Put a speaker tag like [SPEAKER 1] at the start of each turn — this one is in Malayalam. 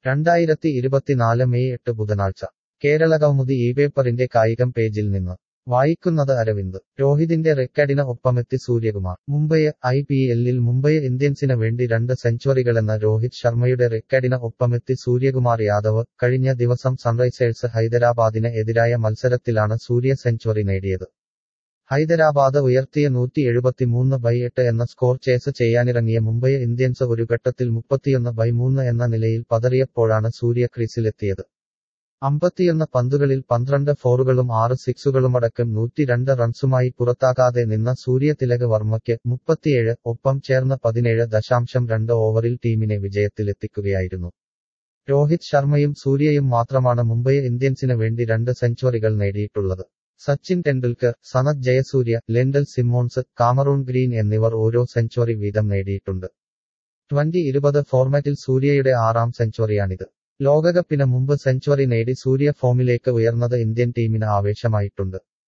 [SPEAKER 1] രണ്ടായിരത്തി ഇരുപത്തിനാല് മെയ് എട്ട് ബുധനാഴ്ച കേരളകൗമുദി ഈ പേപ്പറിന്റെ കായികം പേജിൽ നിന്ന് വായിക്കുന്നത് അരവിന്ദ് രോഹിതിന്റെ റെക്കഡിന് ഒപ്പമെത്തി സൂര്യകുമാർ മുംബൈ ഐ പി എല്ലിൽ മുംബൈ ഇന്ത്യൻസിന് വേണ്ടി രണ്ട് സെഞ്ചുറികളെന്ന രോഹിത് ശർമ്മയുടെ റെക്കഡിന് ഒപ്പമെത്തി സൂര്യകുമാർ യാദവ് കഴിഞ്ഞ ദിവസം സൺറൈസേഴ്സ് ഹൈദരാബാദിന് എതിരായ മത്സരത്തിലാണ് സൂര്യ സെഞ്ചുറി നേടിയത് ഹൈദരാബാദ് ഉയർത്തിയ നൂറ്റി എഴുപത്തിമൂന്ന് ബൈ എട്ട് എന്ന സ്കോർ ചേസ് ചെയ്യാനിറങ്ങിയ മുംബൈ ഇന്ത്യൻസ് ഒരു ഘട്ടത്തിൽ മുപ്പത്തിയൊന്ന് ബൈ മൂന്ന് എന്ന നിലയിൽ പതറിയപ്പോഴാണ് സൂര്യ ക്രീസിലെത്തിയത് അമ്പത്തിയൊന്ന് പന്തുകളിൽ പന്ത്രണ്ട് ഫോറുകളും ആറ് സിക്സുകളുമടക്കം നൂറ്റിരണ്ട് റൺസുമായി പുറത്താകാതെ നിന്ന സൂര്യ തിലക് വർമ്മയ്ക്ക് മുപ്പത്തിയേഴ് ഒപ്പം ചേർന്ന് പതിനേഴ് ദശാംശം രണ്ട് ഓവറിൽ ടീമിനെ വിജയത്തിലെത്തിക്കുകയായിരുന്നു രോഹിത് ശർമ്മയും സൂര്യയും മാത്രമാണ് മുംബൈ ഇന്ത്യൻസിന് വേണ്ടി രണ്ട് സെഞ്ചുറികൾ നേടിയിട്ടുള്ളത് Sachin Tendulkar Sanath Jayasuriya Lendl Simmons Cameron Green എന്നിവർ ഓരോ സെഞ്ചുറി വീതം നേടിയിട്ടുണ്ട് ട്വന്റി ഇരുപത് ഫോർമാറ്റിൽ സൂര്യയുടെ ആറാം സെഞ്ചുറിയാണിത് ലോകകപ്പിന് മുമ്പ് സെഞ്ചുറി നേടി സൂര്യ ഫോമിലേക്ക് ഉയർന്നത് ഇന്ത്യൻ ടീമിന് ആവേശമായിട്ടുണ്ട്